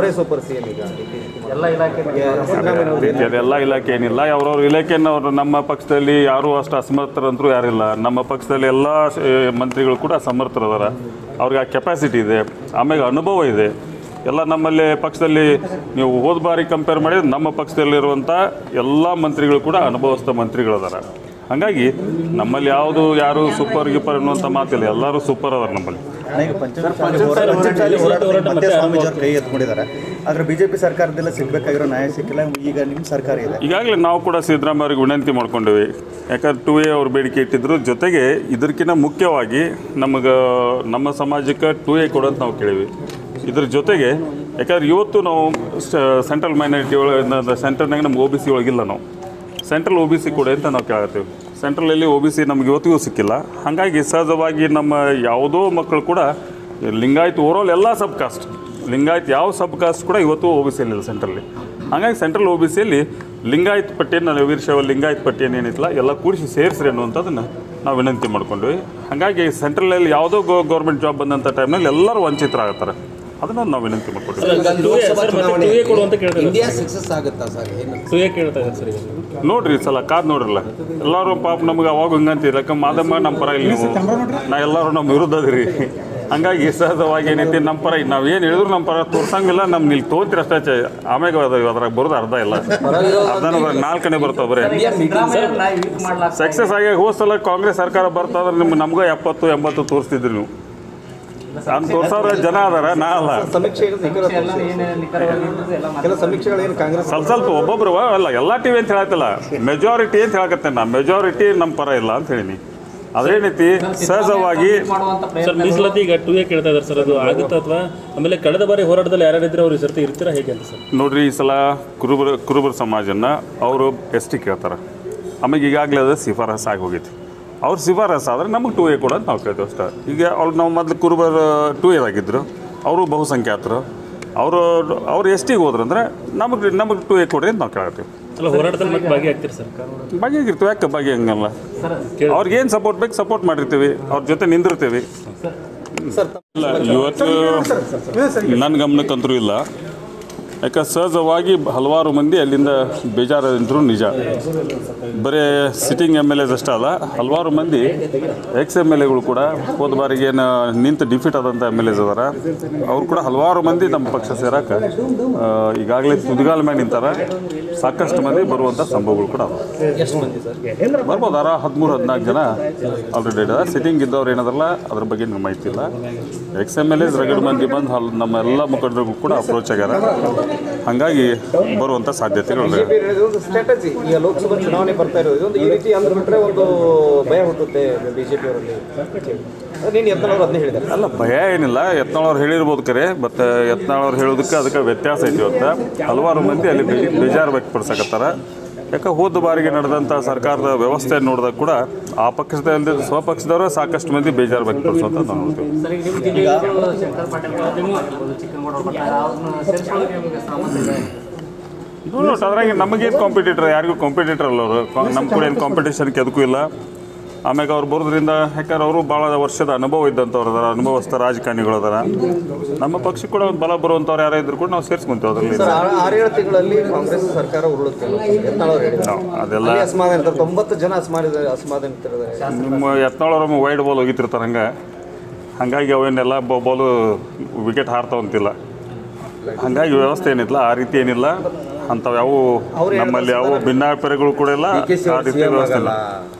Super C M ಈಗ ಎಲ್ಲ ಇಲಾಖೆ ಎಲ್ಲ ಇಲಾಖೆ ಏನಿಲ್ಲ ಅವ್ರವ್ರ ಇಲಾಖೆಯವರು ನಮ್ಮ ಪಕ್ಷದಲ್ಲಿ ಯಾರೂ ಅಷ್ಟು ಅಸಮರ್ಥರಂತರೂ ಯಾರಿಲ್ಲ ನಮ್ಮ ಪಕ್ಷದಲ್ಲಿ ಎಲ್ಲ ಮಂತ್ರಿಗಳು ಕೂಡ ಸಮರ್ಥರದಾರ ಅವ್ರಿಗೆ ಆ ಕೆಪಾಸಿಟಿ ಇದೆ ಆಮೇಲೆ ಅನುಭವ ಇದೆ ಎಲ್ಲ ನಮ್ಮಲ್ಲಿ ಪಕ್ಷದಲ್ಲಿ ನೀವು ಹೋದ ಬಾರಿ ಕಂಪೇರ್ ಮಾಡಿದ್ರೆ ನಮ್ಮ ಪಕ್ಷದಲ್ಲಿರುವಂಥ ಎಲ್ಲ ಮಂತ್ರಿಗಳು ಕೂಡ ಅನುಭವಸ್ಥ ಮಂತ್ರಿಗಳದಾರ ಹಾಗಾಗಿ ನಮ್ಮಲ್ಲಿ ಯಾವುದು ಯಾರು ಸೂಪರ್ ಗಿಪರ್ ಅನ್ನುವಂಥ ಮಾತಿಲ್ಲ ಎಲ್ಲರೂ ಸೂಪರ್ ಅದಾರ ನಮ್ಮಲ್ಲಿ ಈಗ ಪಂಚಮಸಾಲಿ ಹೋರಾಟ ಪಂಚಮಸಾಲಿ ಹೋರಾಟದಲ್ಲಿ ಮತ್ತೆ ಸ್ವಾಮೀಜಿ ಅವ್ರ ಕೈ ಎತ್ಕೊಂಡಿದ್ದಾರೆ ಆದ್ರೆ ಬಿಜೆಪಿ ಸರ್ಕಾರದಲ್ಲ ಸಿಗ್ಬೇಕಾಗಿರೋ ನ್ಯಾಯ ಸಿಕ್ಕಿಲ್ಲ ಈಗ ನಿಮ್ಮ ಸರ್ಕಾರ ಇದೆ ಈಗಾಗಲೇ ನಾವು ಕೂಡ ಸಿದ್ದರಾಮಯ್ಯ ಅವರಿಗೆ ವಿನಂತಿ ಮಾಡ್ಕೊಂಡಿವಿ ಯಾಕಂದ್ರೆ ಟು ಎ ಅವ್ರು ಬೇಡಿಕೆ ಇಟ್ಟಿದ್ರು ಜೊತೆಗೆ ಇದಕ್ಕಿಂತ ಮುಖ್ಯವಾಗಿ ನಮಗೆ ನಮ್ಮ ಸಮಾಜಕ್ಕೆ ಟು ಎ ಕೊಡೋಂತ ನಾವು ಕೇಳಿವಿ ಇದ್ರ ಜೊತೆಗೆ ಯಾಕಂದ್ರೆ ಇವತ್ತು ನಾವು ಸೆಂಟ್ರಲ್ ಮೈನಾರಿಟಿ ಒಳಗೆ ಸೆಂಟ್ರಲ್ನಾಗ ನಮ್ಗೆ ಒ ಬಿ ಸಿ ಒಳಗಿಲ್ಲ ನಾವು ಸೆಂಟ್ರಲ್ ಒ ಬಿ ಸಿ ಕೊಡಿ ಅಂತ ನಾವು ಕೇಳತ್ತೀವಿ ಸೆಂಟ್ರಲಲ್ಲಿ ಒ ಬಿ ಸಿ ನಮ್ಗೆ ಇವತ್ತಿಗೂ ಸಿಕ್ಕಿಲ್ಲ ಹಾಗಾಗಿ ಸಹಜವಾಗಿ ನಮ್ಮ ಯಾವುದೋ ಮಕ್ಕಳು ಕೂಡ ಲಿಂಗಾಯತ್ ಓವರಾಲ್ ಎಲ್ಲ ಸಬ್ ಕಾಸ್ಟ್ ಲಿಂಗಾಯತ್ ಯಾವ ಸಬ್ ಕಾಸ್ಟ್ ಕೂಡ ಇವತ್ತು ಒ ಬಿ ಸಿಯಲ್ಲಿಲ್ಲ ಸೆಂಟ್ರಲ್ಲಿ ಹಾಗಾಗಿ ಸೆಂಟ್ರಲ್ ಒ ಬಿ ಸಿಯಲ್ಲಿ ಲಿಂಗಾಯತ್ ಪಟ್ಟಿಯನ್ನು ವೀರಶೈವ ಲಿಂಗಾಯತ್ ಪಟ್ಟಿಯನ್ನು ಏನಿತ್ತಲ್ಲ ಎಲ್ಲ ಕೂಡಿಸಿ ಸೇರಿಸ್ರಿ ಅನ್ನುವಂಥದ್ದನ್ನು ನಾವು ವಿನಂತಿ ಮಾಡ್ಕೊಂಡ್ವಿ ಹಾಗಾಗಿ ಸೆಂಟ್ರಲಲ್ಲಿ ಯಾವುದೋ ಗೋ ಗೌರ್ಮೆಂಟ್ ಜಾಬ್ ಬಂದಂಥ ಟೈಮ್ನಲ್ಲಿ ಎಲ್ಲರೂ ವಂಚಿತರಾಗ್ತಾರೆ ಅದನ್ನು ನಾವು ವಿನಂತಿ ಮಾಡ್ಕೊಡ್ತೀವಿ ಟೂ ಎ ಕೊಡು ಅಂತ ಕೇಳ್ತಾರೆ ಇಂಡಿಯಾ ಸಕ್ಸಸ್ ಆಗುತ್ತಾ ಸರ್ ಏನು ಟೂ ಎ ಕೇಳ್ತಾ ಇದ್ದಾರೆ ಸರ್ ಈಗ ನೋಡ್ರಿ ಈ ಸಲ ಕಾದ್ ನೋಡ್ರಲ್ಲ ಎಲ್ಲರೂ ಪಾಪ ನಮ್ಗೆ ಅವಾಗ ಹಂಗಂತೀರಿ ಯಾಕೆ ಮಾದಮ್ಮ ನಮ್ಮ ಪರ ಇಲ್ಲಿ ನೀವು ನಾ ಎಲ್ಲರೂ ನಮ್ಮ ವಿರುದ್ಧ ಅದಿರಿ ಹಂಗಾಗಿ ಸಹಜವಾಗಿ ಏನೈತಿ ನಮ್ಮ ಪರ ನಾವು ಏನು ಹೇಳಿದ್ರು ನಮ್ಮ ಪರ ತೋರ್ಸಂಗಿಲ್ಲ ನಮ್ಮ ಇಲ್ಲಿ ತೊಗೊಂತೀರಿ ಅಷ್ಟೇ ಚೆ- ಆಮ್ಯಾಗ ಅದು ಅದ್ರಾಗ ಬರೋದು ಅರ್ಧ ಇಲ್ಲ ಅರ್ಧನ ನಾಲ್ಕನೇ ಬರ್ತಾವ ಬರೀ ಸಕ್ಸಸ್ ಆಗಿ ಹೋದ ಸಲ ಕಾಂಗ್ರೆಸ್ ಸರ್ಕಾರ ಬರ್ತಾದ್ರೆ ನಿಮ್ಮ ನಮ್ಗೆ ಎಪ್ಪತ್ತು ಎಂಬತ್ತು ತೋರಿಸ್ತಿದ್ರಿ ನೀವು ನಾನು ತೋರ್ಸೋರ ಜನ ಅದಾರ ನಾ ಅಲ್ಲ ಸಮೀಕ್ಷೆ ನಿಖರ ಕೆಲ ಸಮೀಕ್ಷೆಗಳು ಏನು ಕಾಂಗ್ರೆಸ್ ಸ್ವಲ್ಪ ಸ್ವಲ್ಪ ಒಬ್ಬೊಬ್ರು ಅಲ್ಲ ಎಲ್ಲ ಟಿವಿ ಅಂತ ಹೇಳತ್ತಲ್ಲ ಮೆಜಾರಿಟಿ ಅಂತ ಹೇಳಕತ್ತೇನೆ ನಾ ಮೆಜಾರಿಟಿ ನಮ್ಮ ಪರ ಇಲ್ಲ ಅಂತ ಹೇಳಿನಿ ಅದೇನೈತಿ ಸಹಜವಾಗಿ ಸರ್ ಮೀಸಲಾತಿ ಈಗ ಟೂ ಎ ಕೇಳ್ತಾ ಇದ್ದಾರೆ ಸರ್ ಅದು ಆಗುತ್ತಾ ಅಥವಾ ಆಮೇಲೆ ಕಳೆದ ಬಾರಿ ಹೋರಾಟದಲ್ಲಿ ಯಾರ್ಯಾರಿದ್ರೆ ಅವ್ರು ಈ ಸರ್ತಿ ಇರ್ತೀರಾ ಹೇಗೆ ಅಂತ ಸರ್ ನೋಡ್ರಿ ಈ ಸಲ ಕುರುಬರ ಕುರುಬರ ಸಮಾಜನ ಅವರು ಎಸ್ ಟಿ ಕೇಳ್ತಾರೆ ಆಮೇಲೆ ಈಗಾಗಲೇ ಅದು ಶಿಫಾರಸ್ ಆಗಿ ಹೋಗೈತಿ ಅವ್ರ ಶಿಫಾರಸ್ ಆದ್ರೆ ನಮಗೆ ಟೂ ಎ ಕೊಡ ಅಂತ ನಾವು ಕೇಳ್ತೀವಿ ಅಷ್ಟೇ ಈಗ ಅವ್ರು ನಾವು ಮೊದಲು ಕುರುಬರ ಟೂ ಎ ಆಗಿದ್ರು ಅವರು ಬಹುಸಂಖ್ಯಾತರು ಅವರು ಅವ್ರು ಎಸ್ ಟಿಗೆ ಹೋದ್ರಂದ್ರೆ ನಮಗೆ ನಮಗೆ ಟೂ ಎ ಕೊಡ್ರಿ ಅಂತ ನಾವು ಕೇಳ್ತೀವಿ ಅಲ್ಲ ಹೋರಾಟದಲ್ಲಿ ಮತ್ತೆ ಭಾಗಿಯಾಗ್ತೀರಿ ಸರ್ ಭಾಗಿಯಾಗಿರ್ತೀವಿ ಯಾಕೆ ಭಾಗಿ ಹಂಗಲ್ಲ ಅವ್ರಿಗೆ ಏನು ಸಪೋರ್ಟ್ ಬೇಕು ಸಪೋರ್ಟ್ ಮಾಡಿರ್ತೀವಿ ಅವ್ರ ಜೊತೆ ನಿಂದಿರ್ತೀವಿ ಇಲ್ಲ ಇವತ್ತು ನನ್ನ ಗಮನಕ್ಕಂತರೂ ಇಲ್ಲ ಯಾಕೆ ಸಹಜವಾಗಿ ಹಲವಾರು ಮಂದಿ ಅಲ್ಲಿಂದ ಬೇಜಾರಂತರೂ ನಿಜ ಬರೀ ಸಿಟ್ಟಿಂಗ್ ಎಮ್ ಎಲ್ ಎಸ್ ಅಷ್ಟೇ ಅಲ್ಲ ಹಲವಾರು ಮಂದಿ ಎಕ್ಸ್ ಎಮ್ ಎಲ್ ಎಗಳು ಕೂಡ ಹೋದ ಬಾರಿಗೆ ಏನು ನಿಂತು ಡಿಫೀಟ್ ಆದಂಥ ಎಮ್ ಎಲ್ ಎಸ್ ಅದಾರ ಅವ್ರು ಕೂಡ ಹಲವಾರು ಮಂದಿ ನಮ್ಮ ಪಕ್ಷ ಸೇರಕ್ಕೆ ಈಗಾಗಲೇ ತುದಿಗಾಲ ಮೇಲೆ ನಿಂತಾರ ಸಾಕಷ್ಟು ಮಂದಿ ಬರುವಂಥ ಸಂಭವಗಳು ಕೂಡ ಅದಾವ ಬರ್ಬೋದು ಅರ ಹದಿಮೂರು ಹದಿನಾಲ್ಕು ಜನ ಆಲ್ರೆಡಿ ಇದ್ದಾರೆ ಸಿಟ್ಟಿಂಗ್ ಇದ್ದವ್ರು ಏನದಲ್ಲ ಅದ್ರ ಬಗ್ಗೆ ನಮ್ಗೆ ಮಾಹಿತಿ ಇಲ್ಲ ಎಕ್ಸ್ ಎಮ್ ಎಲ್ ಎಸ್ ರಗಡ್ ಮಂದಿ ಬಂದು ಹಲ್ ನಮ್ಮ ಎಲ್ಲ ಮುಖಂಡರಿಗೂ ಕೂಡ ಅಪ್ರೋಚ್ ಆಗ್ಯಾರ ಹಾಗಾಗಿ ಬರುವಂಥ ಸಾಧ್ಯತೆಗಳು ಇದೆ. ಒಂದು ಸ್ಟ್ರಾಟಜಿ ಈಗ ಲೋಕಸಭಾ ಚುನಾವಣೆ ಬರ್ತಾ ಇರೋದು ಇದೊಂದು ಈ ರೀತಿ ಅಂದ್ಬಿಟ್ರೆ ಒಂದು ಭಯ ಹುಟ್ಟುತ್ತೆ ಬಿಜೆಪಿ ಅವರಲ್ಲಿ ನೀನು ಯತ್ನವರು ಅದನ್ನೇ ಹೇಳಿದ್ದಾರೆ ಅಲ್ಲ ಭಯ ಏನಿಲ್ಲ ಯತ್ನಾಳವ್ರು ಹೇಳಿರ್ಬೋದು ಕರೆ ಬಟ್ ಯತ್ನಾಳವ್ರು ಹೇಳೋದಕ್ಕೆ ಅದಕ್ಕೆ ವ್ಯತ್ಯಾಸ ಐತಿ ಇವತ್ತು ಹಲವಾರು ಮಂದಿ ಅಲ್ಲಿ ಬೇ- ಬೇಜಾರು ವ್ಯಕ್ತಪಡಿಸಕತ್ತಾರ ಯಾಕೆ ಹೋದ ಬಾರಿಗೆ ನಡೆದಂಥ ಸರ್ಕಾರದ ವ್ಯವಸ್ಥೆ ನೋಡಿದಾಗ ಕೂಡ ಆ ಪಕ್ಷದಲ್ಲಿ ಸ್ವಪಕ್ಷದವರು ಸಾಕಷ್ಟು ಮಂದಿ ಬೇಜಾರು ವ್ಯಕ್ತಪಡಿಸುವಂತ ನಾವು ನೋಡ್ತೀವಿ ಸರ್ ಈಗ ನಿಮ್ಮ ಜಿಲ್ಲೆಯವರು ಶಂಕರ್ ಪಾಟೀಲ್ ಆಗಿರ್ಬೋದು, ಚಿಕ್ಕನಗೌಡ ಅವ್ರು ಬರ್ತಾರೆ ಅವ್ರನ್ನ ಸೇರಿಸ್ಕೊಳ್ಳೋಕೆ ನಿಮಗೆ ಸಾಮರ್ಥ್ಯ ಇದೆ ನೋಡೋಣ ಅದ್ರಾಗ ನಮಗೇನು ಕಾಂಪಿಟೇಟರ್ ಯಾರಿಗೂ ಕಾಂಪಿಟೇಟರ್ ಅಲ್ಲ ಅವರು ನಮ್ಮ ಕೂಡ ಏನು ಕಾಂಪಿಟೇಷನ್ಗೆ ಎದಕ್ಕೂ ಇಲ್ಲ ಆಮ್ಯಾಗ ಅವ್ರು ಬರೋದ್ರಿಂದ ಯಾಕಂದ್ರೆ ಅವರು ಭಾಳ ವರ್ಷದ ಅನುಭವ ಇದ್ದಂಥವ್ರು ಅದಾರ ಅನುಭವಸ್ಥ ರಾಜಕಾರಣಿಗಳು ಅದಾರ ನಮ್ಮ ಪಕ್ಷಕ್ಕೆ ಕೂಡ ಒಂದು ಬಲ ಬರುವಂಥವ್ರು ಯಾರೇ ಇದ್ರು ಕೂಡ ನಾವು ಸೇರಿಸ್ಕೊಂತೀವಿ ಅದರಲ್ಲಿ ಸರ್ ಆ- ಆರೇಳು ತಿಂಗಳಲ್ಲಿ ಕಾಂಗ್ರೆಸ್ ಸರ್ಕಾರ ಉರುಳುತ್ತೆ ಯತ್ನಾಳವ್ರು ಹೇಳಿದ್ದಾರೆ ನಾವು ಅದೆಲ್ಲ ಅಲ್ಲಿ ಅಸಮಾಧಾನ ಇರ್ತಾರೆ ತೊಂಬತ್ತು ಜನ ಅಸಮಾಧಾನ ಅಸಮಾಧಾನ ಇರ್ತಾರೆ ನಿಮ್ಮ ಯತ್ನಾಳವ್ರ ವೈಡ್ ಬಾಲ್ ಹೋಗಿತಿರ್ತಾರೆ ಹಂಗೆ ಹಾಗಾಗಿ ಅವೇನೆಲ್ಲ ಬಾಲು ವಿಕೆಟ್ ಹಾರ್ತಾವಂತಿಲ್ಲ ಹಾಗಾಗಿ ವ್ಯವಸ್ಥೆ ಏನಿಲ್ಲ ಆ ರೀತಿ ಏನಿಲ್ಲ ಅಂಥವು ಯಾವ ನಮ್ಮಲ್ಲಿ ಯಾವ ಭಿನ್ನಾಭಿಪ್ರಾಯಗಳು ಕೂಡ ಇಲ್ಲ ಆ ರೀತಿ ವ್ಯವಸ್ಥೆ ಇಲ್ಲ